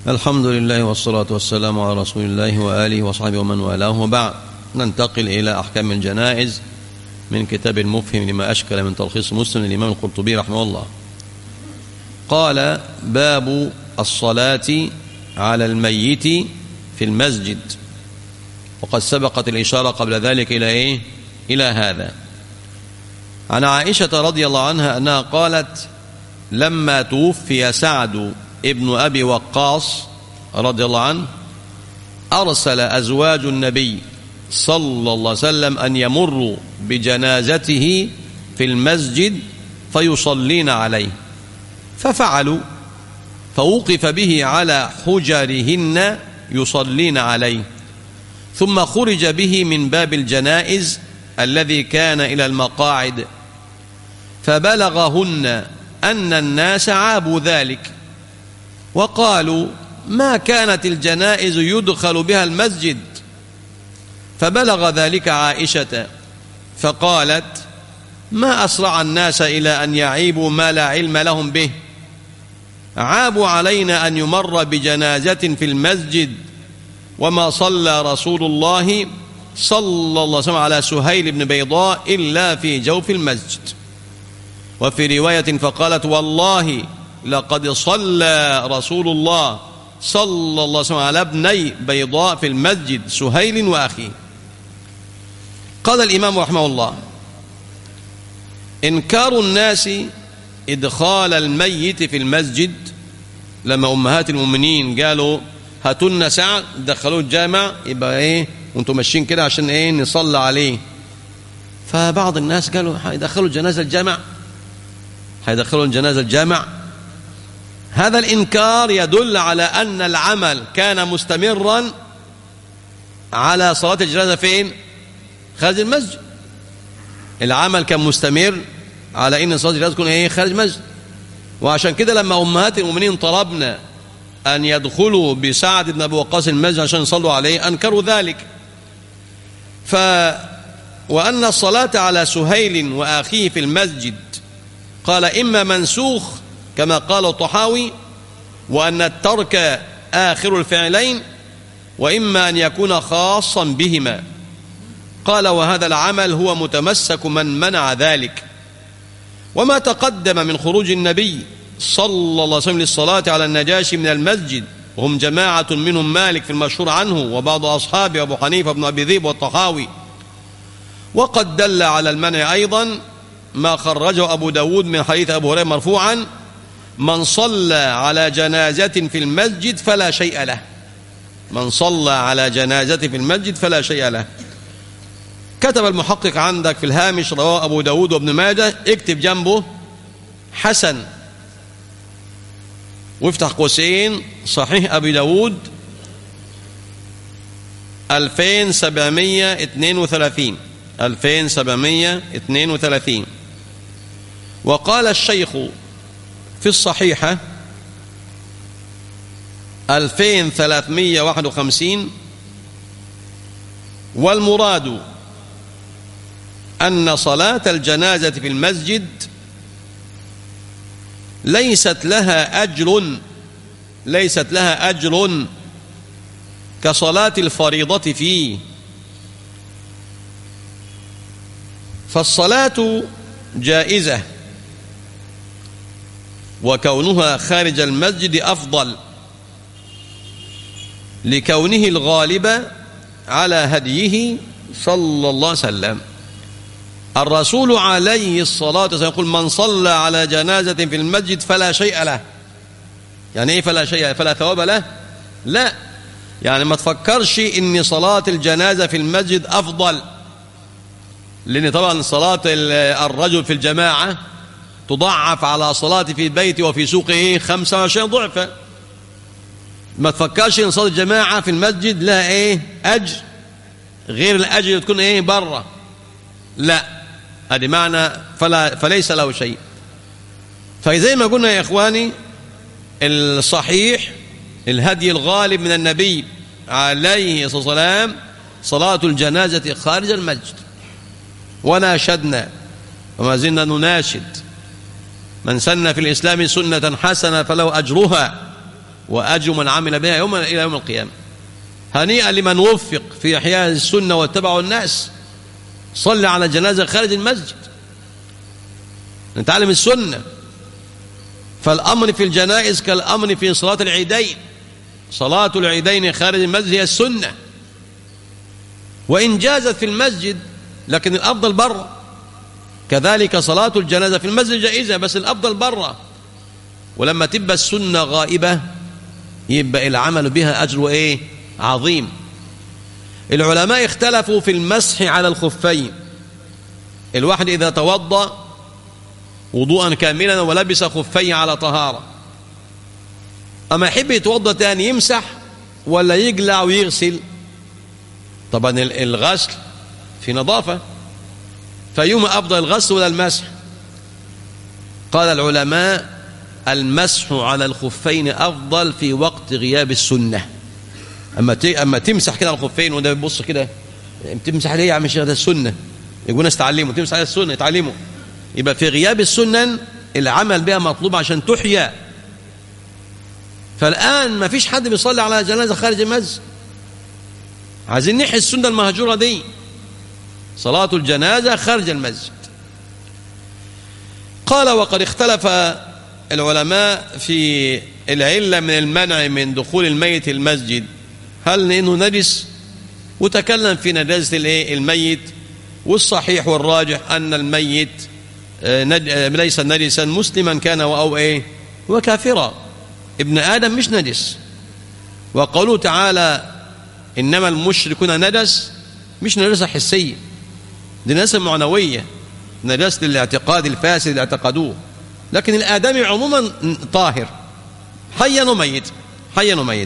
الحمد لله والصلاة والسلام على رسول الله وآله وصحبه ومن والاه وبعد ننتقل إلى أحكام الجنائز من كتاب المفهم لما أشكل من تلخيص مسلم الإمام القرطبي رحمه الله قال باب الصلاة على الميت في المسجد وقد سبقت الإشارة قبل ذلك إلى إيه؟ إلى هذا عن عائشة رضي الله عنها أنها قالت لما توفي سعد ابن أبي وقاص رضي الله عنه أرسل أزواج النبي صلى الله عليه وسلم أن يمروا بجنازته في المسجد فيصلين عليه ففعلوا فوقف به على حجرهن يصلين عليه ثم خرج به من باب الجنائز الذي كان إلى المقاعد فبلغهن أن الناس عابوا ذلك وقالوا ما كانت الجنائز يدخل بها المسجد فبلغ ذلك عائشة فقالت ما أسرع الناس إلى أن يعيبوا ما لا علم لهم به عابوا علينا أن يمر بجنازة في المسجد وما صلى رسول الله صلى الله عليه وسلم على سهيل بن بيضاء إلا في جوف المسجد وفي رواية فقالت والله لقد صلى رسول الله صلى الله عليه وسلم على ابني بيضاء في المسجد سهيل وأخيه قال الإمام رحمه الله إنكار الناس إدخال الميت في المسجد لما أمهات المؤمنين قالوا هاتوا ساعة دخلوه الجامع يبقى إيه وانتم ماشيين كده عشان إيه نصلى عليه فبعض الناس قالوا هيدخلوا الجنازة الجامع هيدخلوا الجنازة الجامع هذا الإنكار يدل على أن العمل كان مستمرا على صلاة الجنازة فين خارج المسجد العمل كان مستمر على ان صلاه الجنازه تكون ايه خارج مسجد وعشان كده لما امهات المؤمنين طلبنا ان يدخلوا بسعد بن ابي وقاص المسجد عشان يصلوا عليه انكروا ذلك ف وان الصلاه على سهيل واخيه في المسجد قال اما منسوخ كما قال الطحاوي وان الترك اخر الفعلين واما ان يكون خاصا بهما قال وهذا العمل هو متمسك من منع ذلك وما تقدم من خروج النبي صلى الله عليه وسلم للصلاة على النجاشي من المسجد وهم جماعة منهم مالك في المشهور عنه وبعض أصحابه أبو حنيفة بن أبي ذيب والطحاوي وقد دل على المنع أيضا ما خرجه أبو داود من حديث أبو هريرة مرفوعا من صلى على جنازة في المسجد فلا شيء له من صلى على جنازة في المسجد فلا شيء له كتب المحقق عندك في الهامش رواه أبو داود وابن ماجه اكتب جنبه حسن وافتح قوسين صحيح أبي داود 2732 2732 وقال الشيخ في الصحيحة 2351 والمراد أن صلاة الجنازة في المسجد ليست لها أجر ليست لها أجر كصلاة الفريضة فيه فالصلاة جائزة وكونها خارج المسجد أفضل لكونه الغالب على هديه صلى الله عليه وسلم الرسول عليه الصلاة والسلام يقول من صلى على جنازة في المسجد فلا شيء له يعني ايه فلا شيء فلا ثواب له لا يعني ما تفكرش ان صلاة الجنازة في المسجد افضل لان طبعا صلاة الرجل في الجماعة تضعف على صلاة في البيت وفي سوقه 25 ضعفا ما تفكرش ان صلاة الجماعة في المسجد لها ايه اجر غير الاجر اللي تكون ايه بره لا هذه معنى فلا فليس له شيء فزي ما قلنا يا إخواني الصحيح الهدي الغالب من النبي عليه الصلاة والسلام صلاة الجنازة خارج المسجد وناشدنا وما زلنا نناشد من سن في الإسلام سنة حسنة فله أجرها وأجر من عمل بها يوم إلى يوم القيامة هنيئا لمن وفق في إحياء السنة واتبعوا الناس صلي على جنازة خارج المسجد نتعلم السنة فالأمر في الجنائز كالأمر في صلاة العيدين صلاة العيدين خارج المسجد هي السنة وإن جازت في المسجد لكن الأفضل برا كذلك صلاة الجنازة في المسجد جائزة بس الأفضل برا ولما تبقى السنة غائبة يبقى العمل بها أجر إيه عظيم العلماء اختلفوا في المسح على الخفين الواحد إذا توضأ وضوءا كاملا ولبس خفين على طهارة أما يحب يتوضأ تاني يمسح ولا يقلع ويغسل طبعا الغسل في نظافة فيوم أفضل الغسل ولا المسح قال العلماء المسح على الخفين أفضل في وقت غياب السنة أما أما تمسح كده على الخفين وده بيبص كده تمسح ليه يا عم الشيخ ده السنة يقول ناس تعلموا تمسح على السنة يتعلموا يبقى في غياب السنن العمل بها مطلوب عشان تحيا فالآن ما فيش حد بيصلي على جنازة خارج المسجد عايزين نحي السنة المهجورة دي صلاة الجنازة خارج المسجد قال وقد اختلف العلماء في العلة من المنع من دخول الميت المسجد هل لأنه نجس وتكلم في نجاسة الميت والصحيح والراجح أن الميت ليس نجسا مسلما كان أو إيه وكافرا ابن آدم مش نجس وقالوا تعالى إنما المشركون نجس مش نجاسة حسية دي نجاسة معنوية نجاسة الاعتقاد الفاسد اللي اعتقدوه لكن الآدمي عموما طاهر حيا وميت حيا وميت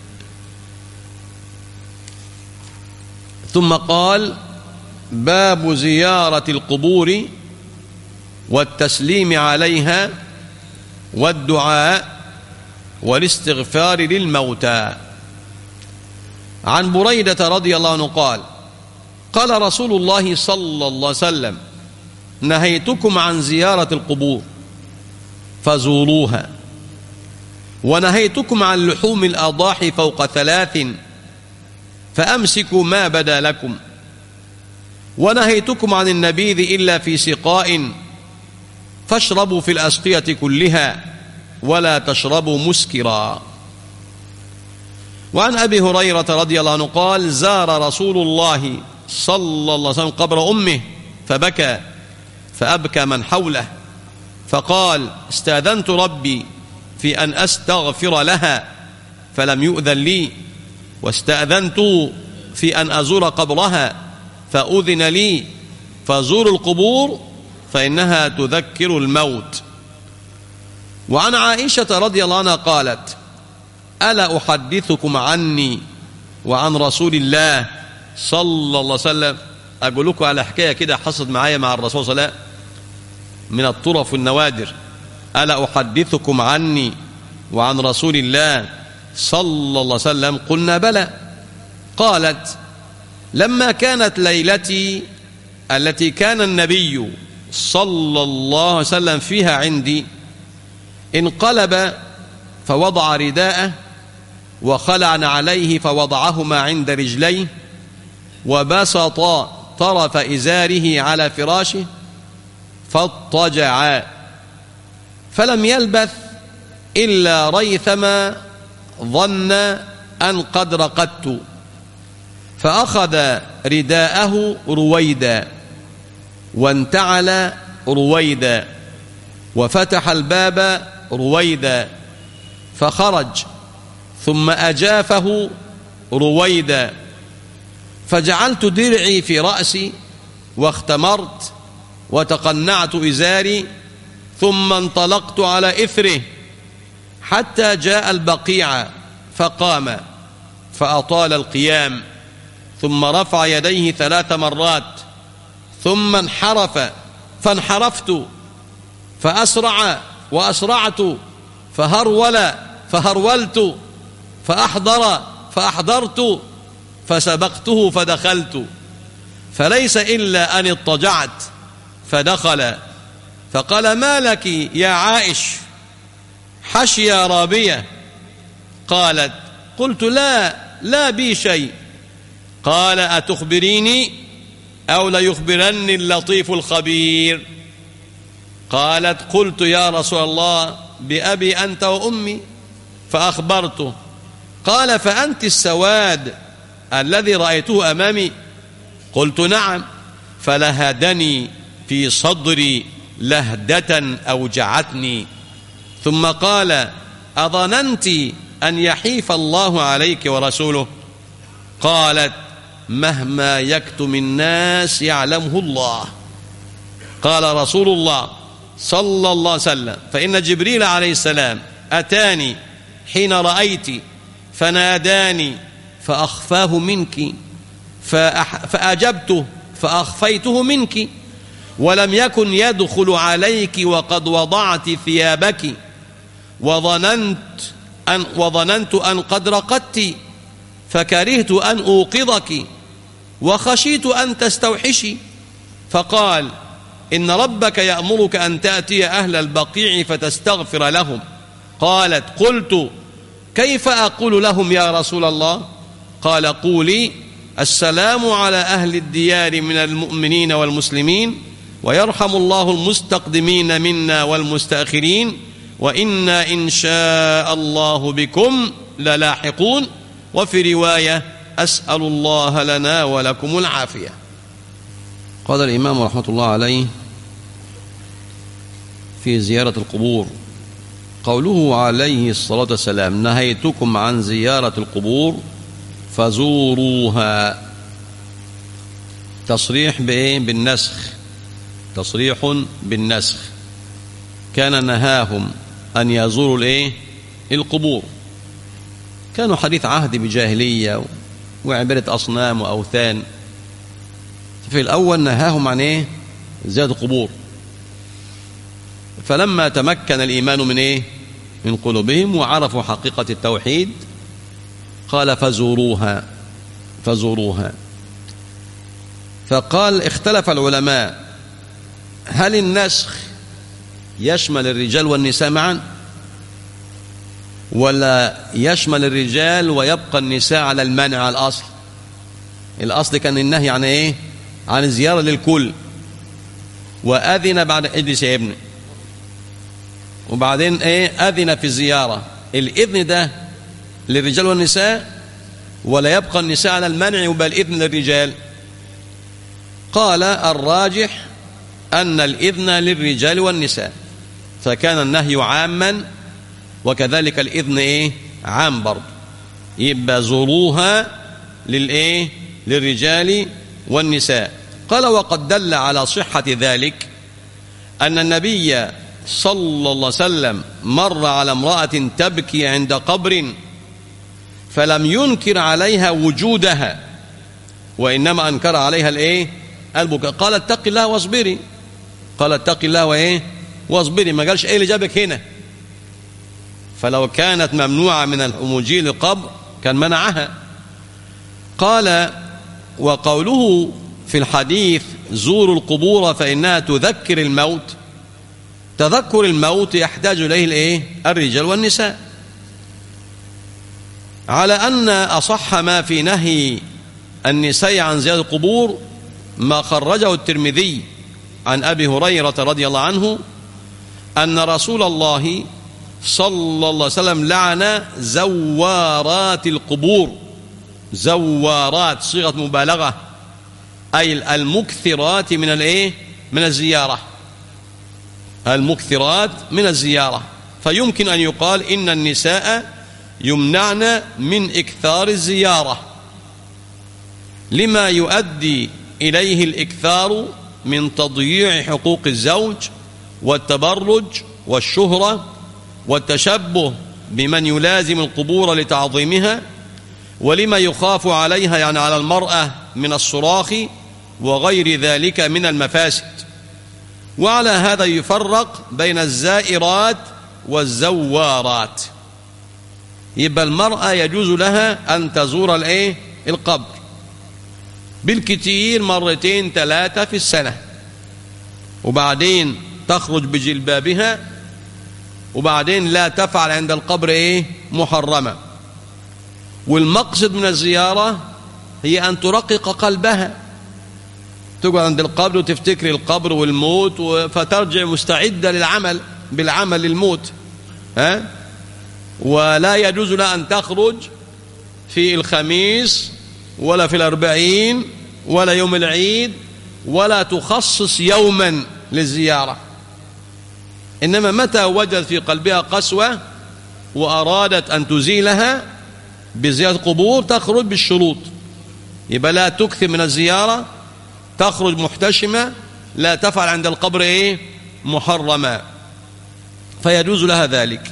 ثم قال باب زيارة القبور والتسليم عليها والدعاء والاستغفار للموتى عن بريدة رضي الله عنه قال قال رسول الله صلى الله عليه وسلم نهيتكم عن زيارة القبور فزوروها ونهيتكم عن لحوم الأضاحي فوق ثلاث فأمسكوا ما بدا لكم ونهيتكم عن النبيذ إلا في سقاء فاشربوا في الأسقية كلها ولا تشربوا مسكرا وعن أبي هريرة رضي الله عنه قال زار رسول الله صلى الله عليه وسلم قبر أمه فبكى فأبكى من حوله فقال استاذنت ربي في أن أستغفر لها فلم يؤذن لي واستأذنت في أن أزور قبرها فأذن لي فزور القبور فإنها تذكر الموت وعن عائشة رضي الله عنها قالت ألا أحدثكم عني وعن رسول الله صلى الله عليه وسلم أقول لكم على حكاية كده حصلت معايا مع الرسول صلى الله عليه وسلم من الطرف والنوادر ألا أحدثكم عني وعن رسول الله صلى الله عليه وسلم قلنا بلى قالت لما كانت ليلتي التي كان النبي صلى الله عليه وسلم فيها عندي انقلب فوضع رداءه وخلعن عليه فوضعهما عند رجليه وبسط طرف إزاره على فراشه فاضطجعا فلم يلبث إلا ريثما ظن أن قد رقدت فأخذ رداءه رويدا وانتعل رويدا وفتح الباب رويدا فخرج ثم أجافه رويدا فجعلت درعي في رأسي واختمرت وتقنعت إزاري ثم انطلقت على إثره حتى جاء البقيع فقام فأطال القيام ثم رفع يديه ثلاث مرات ثم انحرف فانحرفت فأسرع وأسرعت فهرول فهرولت فأحضر فأحضرت فسبقته فدخلت فليس إلا أن اضطجعت فدخل فقال ما لك يا عائش حشي رابية قالت قلت لا لا بي شيء قال أتخبريني أو ليخبرني اللطيف الخبير قالت قلت يا رسول الله بأبي أنت وأمي فأخبرته قال فأنت السواد الذي رأيته أمامي قلت نعم فلهدني في صدري لهدة أوجعتني ثم قال أظننت أن يحيف الله عليك ورسوله قالت مهما يكتم الناس يعلمه الله قال رسول الله صلى الله عليه وسلم فإن جبريل عليه السلام أتاني حين رأيت فناداني فأخفاه منك فأح فأجبته فأخفيته منك ولم يكن يدخل عليك وقد وضعت ثيابك وظننت أن وظننت أن قد رقدت فكرهت أن أوقظك وخشيت أن تستوحشي فقال إن ربك يأمرك أن تأتي أهل البقيع فتستغفر لهم قالت قلت كيف أقول لهم يا رسول الله قال قولي السلام على أهل الديار من المؤمنين والمسلمين ويرحم الله المستقدمين منا والمستأخرين وإنا إن شاء الله بكم للاحقون وفي رواية أسأل الله لنا ولكم العافية قال الإمام رحمة الله عليه في زيارة القبور قوله عليه الصلاة والسلام نهيتكم عن زيارة القبور فزوروها تصريح بإيه؟ بالنسخ تصريح بالنسخ كان نهاهم أن يزوروا الإيه؟ القبور كانوا حديث عهد بجاهلية وعبادة أصنام وأوثان في الأول نهاهم عن إيه؟ زيادة القبور فلما تمكن الإيمان من إيه؟ من قلوبهم وعرفوا حقيقة التوحيد قال فزوروها فزوروها فقال اختلف العلماء هل النسخ يشمل الرجال والنساء معا ولا يشمل الرجال ويبقى النساء على المنع على الأصل الأصل كان النهي عن إيه عن الزيارة للكل وأذن بعد اجلس يا ابني وبعدين ايه اذن في الزياره الاذن ده للرجال والنساء ولا يبقى النساء على المنع وبل الاذن للرجال قال الراجح ان الاذن للرجال والنساء فكان النهي عاما وكذلك الاذن ايه عام برضه يبقى زوروها للايه للرجال والنساء قال وقد دل على صحه ذلك ان النبي صلى الله عليه وسلم مر على امرأة تبكي عند قبر فلم ينكر عليها وجودها وإنما أنكر عليها الإيه البكاء قال اتق الله واصبري قال اتق الله وإيه واصبري ما قالش إيه اللي جابك هنا فلو كانت ممنوعة من الهموجي للقبر كان منعها قال وقوله في الحديث زوروا القبور فإنها تذكر الموت تذكر الموت يحتاج إليه الايه الرجال والنساء على أن أصح ما في نهي النساء عن زيارة القبور ما خرجه الترمذي عن أبي هريرة رضي الله عنه أن رسول الله صلى الله عليه وسلم لعن زوارات القبور زوارات صيغة مبالغة أي المكثرات من الايه من الزيارة المكثرات من الزيارة فيمكن أن يقال إن النساء يمنعن من إكثار الزيارة لما يؤدي إليه الإكثار من تضييع حقوق الزوج والتبرج والشهرة والتشبه بمن يلازم القبور لتعظيمها ولما يخاف عليها يعني على المرأة من الصراخ وغير ذلك من المفاسد وعلى هذا يفرق بين الزائرات والزوارات يبقى المرأة يجوز لها أن تزور الايه القبر بالكثير مرتين ثلاثة في السنة وبعدين تخرج بجلبابها وبعدين لا تفعل عند القبر ايه محرمة والمقصد من الزيارة هي أن ترقق قلبها تقعد عند القبر وتفتكر القبر والموت فترجع مستعدة للعمل بالعمل للموت ها ولا يجوز لها أن تخرج في الخميس ولا في الأربعين ولا يوم العيد ولا تخصص يوما للزيارة إنما متى وجد في قلبها قسوة وأرادت أن تزيلها بزيارة قبور تخرج بالشروط يبقى لا تكثر من الزيارة تخرج محتشمة لا تفعل عند القبر إيه محرما فيجوز لها ذلك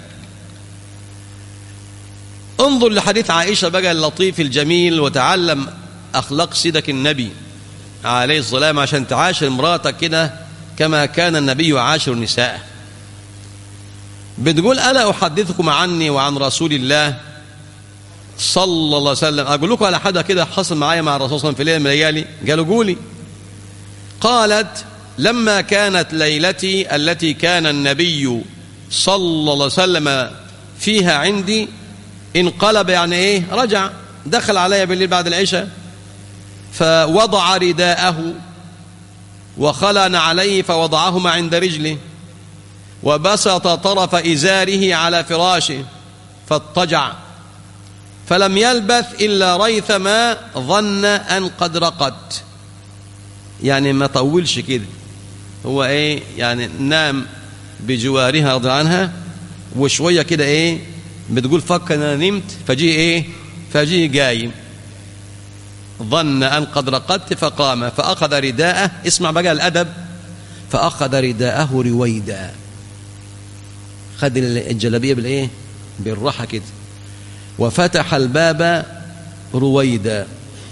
انظر لحديث عائشة بقى اللطيف الجميل وتعلم أخلاق سيدك النبي عليه السلام عشان تعاشر امراتك كده كما كان النبي عاشر نساءه بتقول ألا أحدثكم عني وعن رسول الله صلى الله عليه وسلم أقول لكم على حاجة كده حصل معايا مع الرسول صلى الله عليه وسلم في ليلة من الليالي قالوا قولي قالت لما كانت ليلتي التي كان النبي صلى الله عليه وسلم فيها عندي انقلب يعني ايه رجع دخل علي بالليل بعد العشاء فوضع رداءه وخلن عليه فوضعهما عند رجله وبسط طرف إزاره على فراشه فاضطجع فلم يلبث إلا ريثما ظن أن قد رقت يعني ما طولش كده هو ايه يعني نام بجوارها رضي عنها وشوية كده ايه بتقول فك انا نمت فجي ايه فجي قايم ظن أن قد رقدت فقام فأخذ رداءه اسمع بقى الأدب فأخذ رداءه رويدا خد الجلابية بالإيه بالراحة كده وفتح الباب رويدا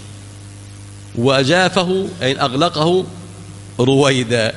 وأجافه أي أغلقه رويدا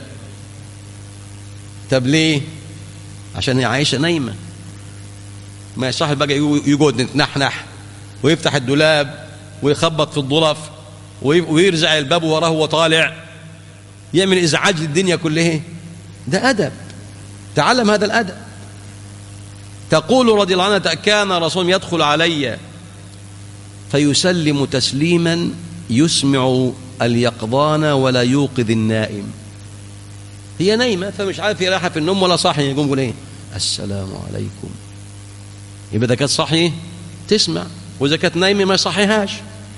طب ليه عشان هي عايشة نايمة ما صاحب بقى يقعد نتنحنح ويفتح الدولاب ويخبط في الظرف ويرزع الباب وراه وهو طالع يعمل ازعاج للدنيا كلها ده ادب تعلم هذا الادب تقول رضي الله عنها كان رسول يدخل علي فيسلم تسليما يسمع اليقظان ولا يوقظ النائم هي نايمة فمش عارف هي رايحة في النوم ولا صاحي يقوم يقول ايه السلام عليكم يبقى إذا كانت صاحية تسمع وإذا كانت نايمة ما يصحيهاش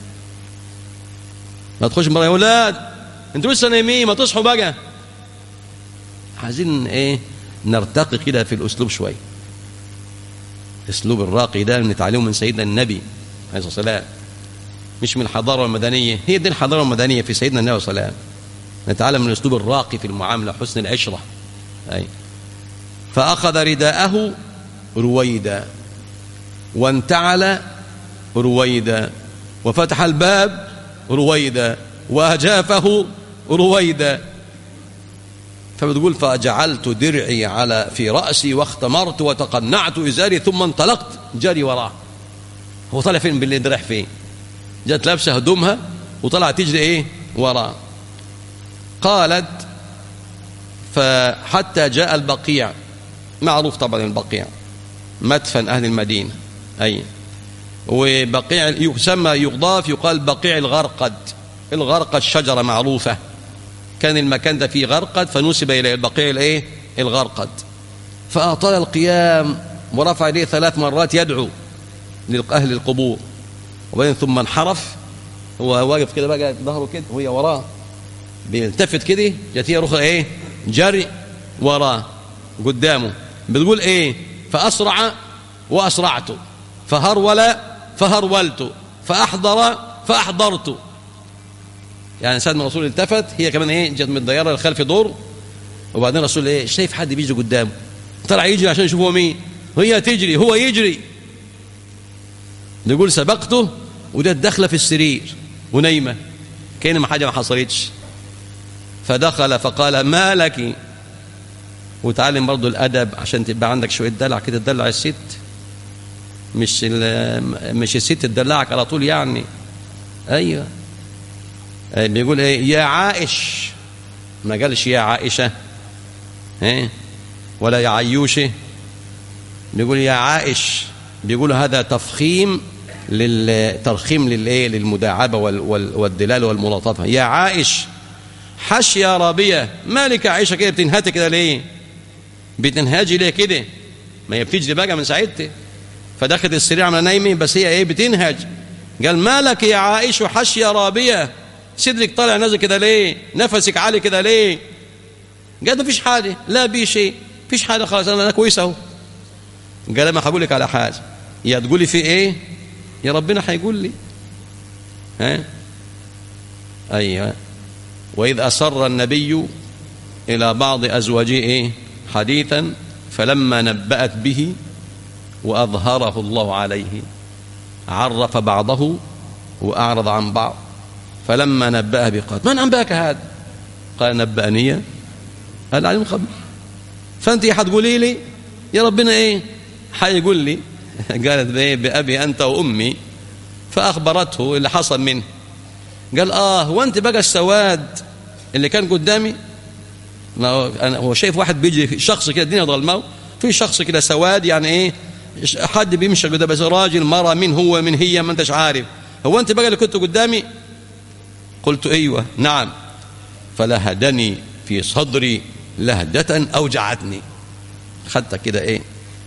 ما تخش مرة يا ولاد انتوا لسه نايمين ما تصحوا بقى عايزين ايه نرتقي كده في الاسلوب شويه الاسلوب الراقي ده نتعلمه من سيدنا النبي عليه الصلاه والسلام مش من الحضاره المدنيه هي دي الحضاره المدنيه في سيدنا النبي صلى الله عليه وسلم نتعلم من الاسلوب الراقي في المعامله حسن العشره اي فاخذ رداءه رويدا وانتعل رويدا وفتح الباب رويدا وأجافه رويدا فبتقول فجعلت درعي على في رأسي واختمرت وتقنعت إزاري ثم انطلقت جري وراه هو طلع فين بالليل رايح فين جت لابسه هدومها وطلع تجري ايه وراه قالت فحتى جاء البقيع معروف طبعا البقيع مدفن أهل المدينة أي وبقيع يسمى يضاف يقال بقيع الغرقد الغرقد شجرة معروفة كان المكان ده فيه غرقد فنسب إلى البقيع الايه الغرقد فأطال القيام ورفع يديه ثلاث مرات يدعو لأهل القبور وبعدين ثم انحرف هو واقف كده بقى ظهره كده وهي وراه بيلتفت كده جت هي رخى ايه جري وراه قدامه بتقول ايه فأسرع وأسرعت فهرول فهرولت فأحضر فأحضرت يعني سيدنا الرسول التفت هي كمان ايه جت من الديارة الخلف دور وبعدين الرسول ايه شايف حد بيجي قدامه طلع يجري عشان يشوف هو مين هي تجري هو يجري يقول سبقته وده داخله في السرير ونايمه كأن ما حاجه ما حصلتش فدخل فقال ما لك وتعلم برضو الادب عشان تبقى عندك شويه دلع كده تدلع الست مش مش الست تدلعك على طول يعني ايوه بيقول ايه يا عائش ما قالش يا عائشه ايه ولا يا عيوشه بيقول يا عائش بيقول هذا تفخيم للترخيم للايه للمداعبه وال وال والدلال والملاطفه يا عائش حش يا رابيه مالك يا عائشه كده بتنهتي كده ليه بتنهاجي ليه كده ما هي بتجري بقى من ساعتها فدخلت السرير عمل نايمه بس هي ايه بتنهج قال مالك يا عائش حش يا رابيه صدرك طالع نازل كده ليه نفسك عالي كده ليه قال ما فيش حاجه لا بي شيء فيش حاجه خلاص انا كويس اهو قال ما هقول لك على حاجه يا تقولي في ايه يا ربنا هيقول لي ها ايوه واذ اسر النبي الى بعض ازواجه ايه حديثا فلما نبأت به واظهره الله عليه عرف بعضه واعرض عن بعض فلما نبأه بقال من أنبأك هذا قال نبأني العلم خبير فأنت هتقولي لي يا ربنا إيه حيقول لي قالت بإيه بأبي أنت وأمي فأخبرته اللي حصل منه قال آه هو أنت بقى السواد اللي كان قدامي ما هو أنا هو شايف واحد بيجي شخص كده الدنيا ظلمه في شخص كده سواد يعني ايه حد بيمشي قدام بس راجل مرة من هو من هي ما انتش عارف هو انت بقى اللي كنت قدامي قلت ايوه نعم فلهدني في صدري لهدة اوجعتني خدت كده ايه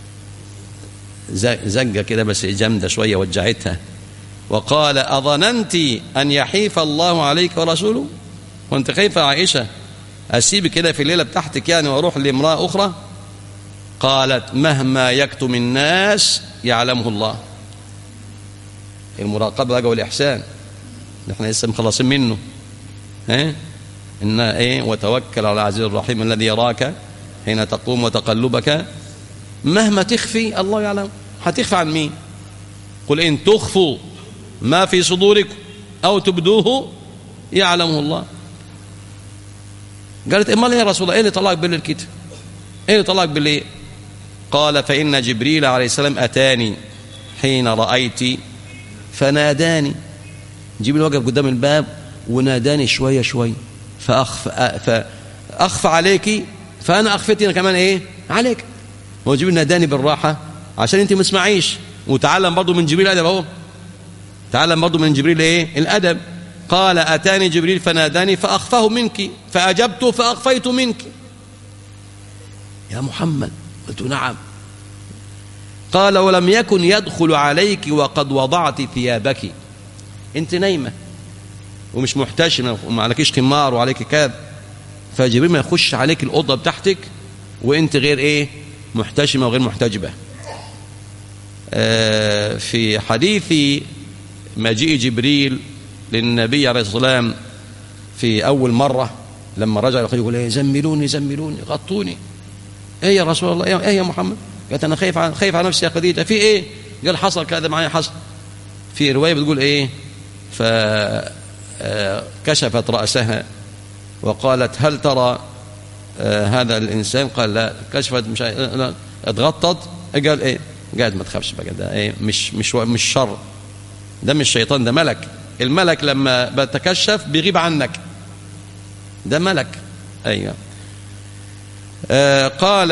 زقه كده بس جامده شويه وجعتها وقال اظننت ان يحيف الله عليك ورسوله وانت خايفه عائشه اسيب كده في الليله بتاعتك يعني واروح لامراه اخرى قالت مهما يكتم الناس يعلمه الله المراقبه بقى والاحسان احنا لسه مخلصين منه ها ان ايه وتوكل على العزيز الرحيم الذي يراك حين تقوم وتقلبك مهما تخفي الله يعلم هتخفى عن مين قل ان تخفوا ما في صدوركم او تبدوه يعلمه الله قالت امال يا رسول الله ايه اللي طلعك بالليل كده ايه اللي طلعك بالليل قال فان جبريل عليه السلام اتاني حين رايت فناداني جبريل وقف قدام الباب وناداني شويه شويه فأخف فأخفى عليك فأنا أخفيت أنا كمان إيه عليك هو جبريل ناداني بالراحة عشان أنت ما تسمعيش وتعلم برضه من جبريل الأدب أهو تعلم برضه من جبريل إيه الأدب قال أتاني جبريل فناداني فأخفاه منك فأجبت فأخفيت منك يا محمد قلت نعم قال ولم يكن يدخل عليك وقد وضعت ثيابك انت نايمه ومش محتشمه وما عليكيش خمار وعليك كاب فجبريل ما يخش عليك الاوضه بتاعتك وانت غير ايه محتشمه وغير محتجبه آه في حديث مجيء جبريل للنبي عليه الصلاه والسلام في اول مره لما رجع يقول ايه زملوني زملوني غطوني ايه يا رسول الله ايه يا محمد قالت انا خايف عن خايف على نفسي يا خديجه في ايه قال حصل كذا معايا حصل في روايه بتقول ايه فكشفت رأسها وقالت هل ترى هذا الإنسان قال لا كشفت مش لا اتغطت قال ايه قالت ما تخافش بقى ده ايه مش مش مش شر ده مش شيطان ده ملك الملك لما بتكشف بيغيب عنك ده ملك ايوه آه قال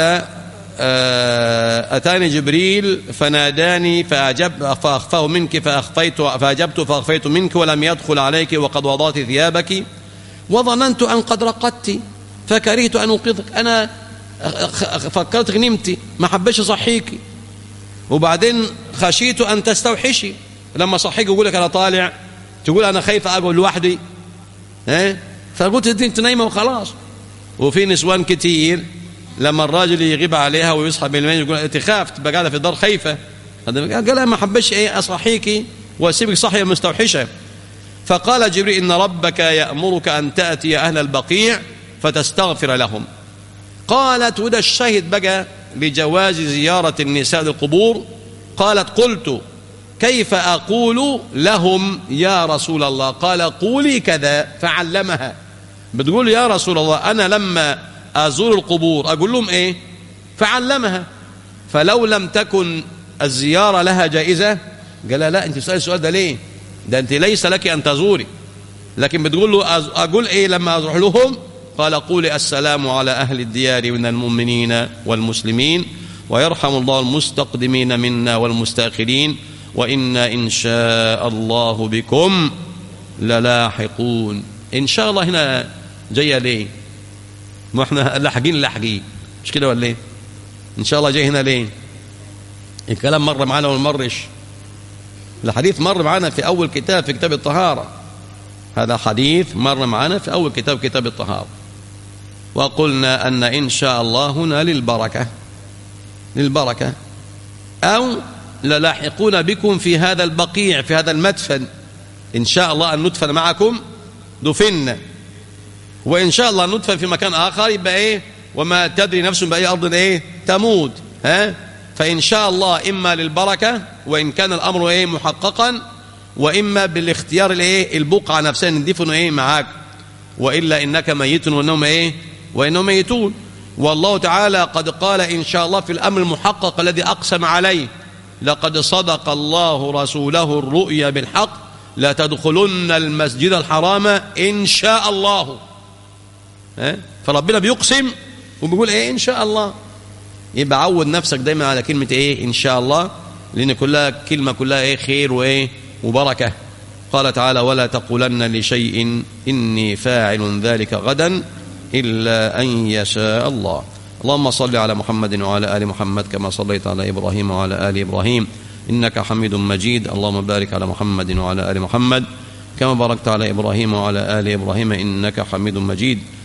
أتاني جبريل فناداني فأجب فأخفاه منك فأخفيت فأجبت فأخفيت منك ولم يدخل عليك وقد وضعت ثيابك وظننت أن قد رقدت فكرهت أن أوقظك أنا فكرت نمتي ما حبيش أصحيك وبعدين خشيت أن تستوحشي لما صحيك يقول لك أنا طالع تقول أنا خايف أقعد لوحدي ها فقلت أنت نايمة وخلاص وفي نسوان كتير لما الراجل يغيب عليها ويصحى بالليل يقول انت خاف تبقى قاعده في الدار خايفه قال ما حبش ايه اصحيكي واسيبك صحيه مستوحشه فقال جبريل ان ربك يامرك ان تاتي اهل البقيع فتستغفر لهم قالت وده الشاهد بقى بجواز زياره النساء للقبور قالت قلت كيف اقول لهم يا رسول الله قال قولي كذا فعلمها بتقول يا رسول الله انا لما أزور القبور أقول لهم إيه فعلمها فلو لم تكن الزيارة لها جائزة قال لا أنت تسأل السؤال ده ليه ده أنت ليس لك أن تزوري لكن بتقول له أقول إيه لما أروح لهم قال قولي السلام على أهل الديار من المؤمنين والمسلمين ويرحم الله المستقدمين منا والمستأخرين وإنا إن شاء الله بكم للاحقون إن شاء الله هنا جاية ليه ما احنا لاحقين لاحقين مش كده ولا ايه إن شاء الله جاي هنا ليه الكلام مر معانا ولا مرش الحديث مر معانا في أول كتاب في كتاب الطهارة هذا حديث مر معانا في أول كتاب كتاب الطهارة وقلنا أن إن شاء الله هنا للبركة للبركة أو للاحقون بكم في هذا البقيع في هذا المدفن إن شاء الله أن ندفن معكم دفن وإن شاء الله ندفن في مكان آخر يبقى إيه وما تدري نفس بأي أرض إيه تموت ها فإن شاء الله إما للبركة وإن كان الأمر إيه محققا وإما بالاختيار الإيه البقعة نفسها ندفن إيه معاك وإلا إنك ميت وإنهم إيه وإنهم ميتون والله تعالى قد قال إن شاء الله في الأمر المحقق الذي أقسم عليه لقد صدق الله رسوله الرؤيا بالحق لا تدخلن المسجد الحرام إن شاء الله ها؟ فربنا بيقسم وبيقول إيه إن شاء الله يبقى عود نفسك دايما على كلمة إيه إن شاء الله لأن كلها كلمة كلها إيه خير وإيه وبركة قال تعالى ولا تقولن لشيء إني فاعل ذلك غدا إلا أن يشاء الله اللهم صل على محمد وعلى آل محمد كما صليت على إبراهيم وعلى آل إبراهيم إنك حميد مجيد اللهم بارك على محمد وعلى آل محمد كما باركت على إبراهيم وعلى آل إبراهيم إنك حميد مجيد